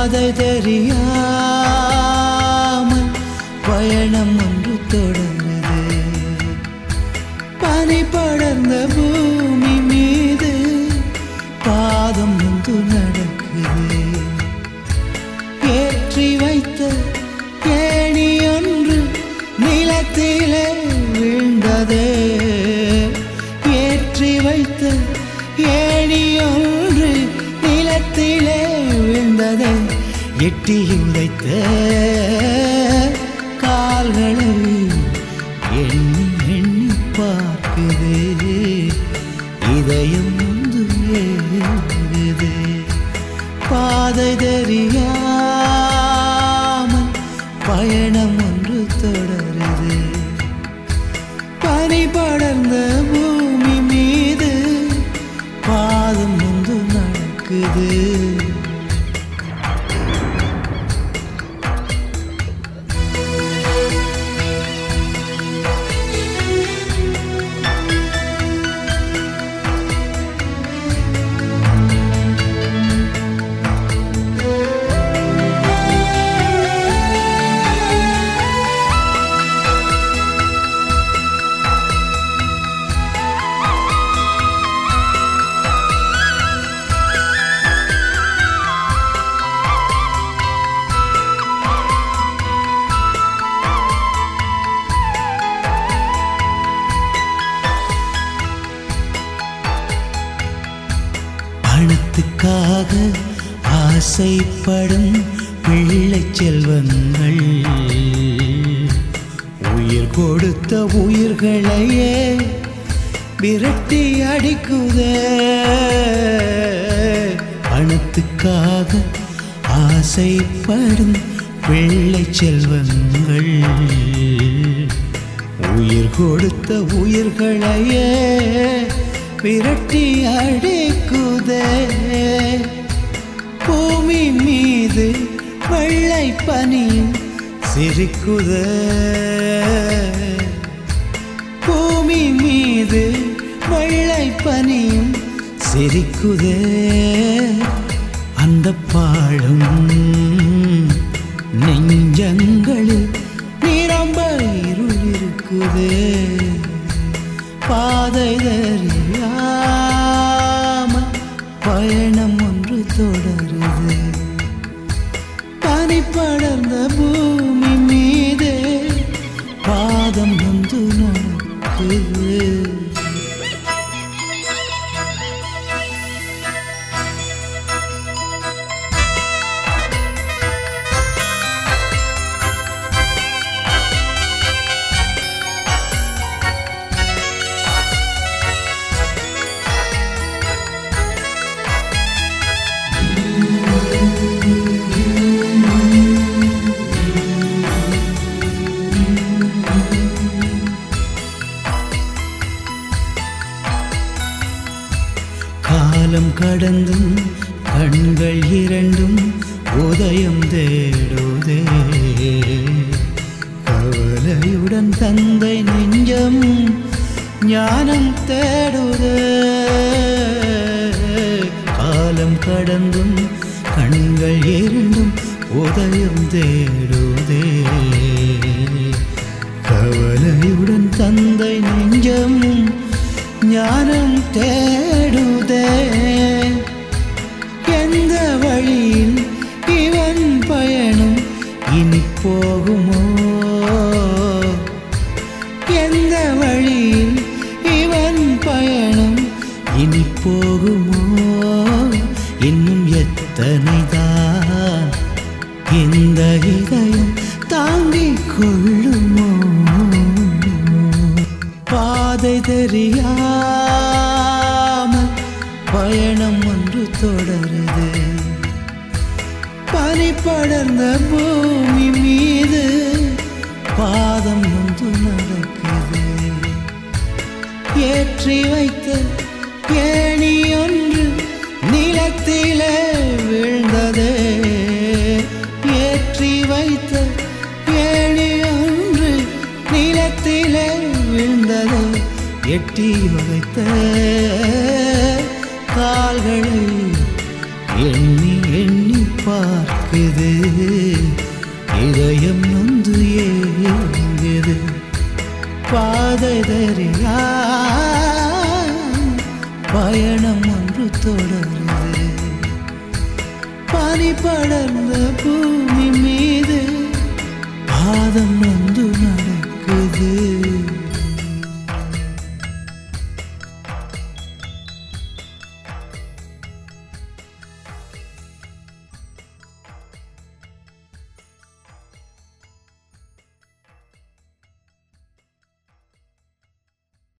பாதை தெரியாமல் பயணம் ஒன்று தொடருது பனி படர்ந்த பூமி மீது பாதம் வந்து நடக்குது ஏற்றி வைத்த ஏணி ஒன்று நிலத்திலே விழுந்ததே ஏற்றி வைத்த ஏணி ஒன்று நிலத்திலே விழுந்ததே எட்டி உதைத்த கால்களை எண்ணி எண்ணி பார்க்குது இதயம் வந்து ஏகுது பாதை தெரியாமல் பயணம் ஒன்று தொடருது பனி படர்ந்த பூமி மீது பாதம் வந்து நடக்குது பணத்துக்காக ஆசைப்படும் பிள்ளை செல்வங்கள் உயிர் கொடுத்த உயிர்களையே விரட்டி அடிக்குதே பணத்துக்காக ஆசைப்படும் பிள்ளை செல்வங்கள் உயிர் கொடுத்த உயிர்களையே விரட்டி அடிக்குதே பூமி மீது வெள்ளை பனியும் சிரிக்குதே பூமி மீது வெள்ளை பனியும் சிரிக்குதே அந்த பாழும் நெஞ்சங்களில் நிரம்ப இருள் இருக்குதே பாதை தெரியாமல் பயணம் ஒன்று தொடருது பனி படர்ந்த பூமி மீது பாதம் வந்து நடக்குது காலம் கடந்தும் கண்கள் இரண்டும் உதயம் தேடுதே கவலையுடன் தந்தை நெஞ்சம் ஞானம் தேடுதே காலம் கடந்தும் கண்கள் இரண்டும் உதயம் தேடுதே கவலையுடன் தந்தை நெஞ்சம் ஞானம் தேடுதே எந்த வழியில் இவன் பயணம் இனி போகுமோ எந்த வழியில் இவன் பயணம் இனி போகுமோ இன்னும் எத்தனைதான் இந்த இதயம் தாங்கிக் கொள்ளுமோ பாதை தெரியாமல் பயணம் ஒன்று தொடருது பனி படர்ந்த பூமி மீது பாதம் ஒன்று நடக்குது ஏற்றி வைத்த ஏணி ஒன்று நிலத்திலே விழுந்ததே ஏற்றி வைத்த ஏணி ஒன்று நிலத்திலே விழுந்ததே எட்டி உதைத்த கால்களை எண்ணி எண்ணி பார்க்க துடிக்குது இதயம் நொந்து ஏங்குது பாதை தெரியா பயணம் ஒன்று தொடருது பனி படர்ந்த பூமி மீது பாதம் நொந்து நடக்குது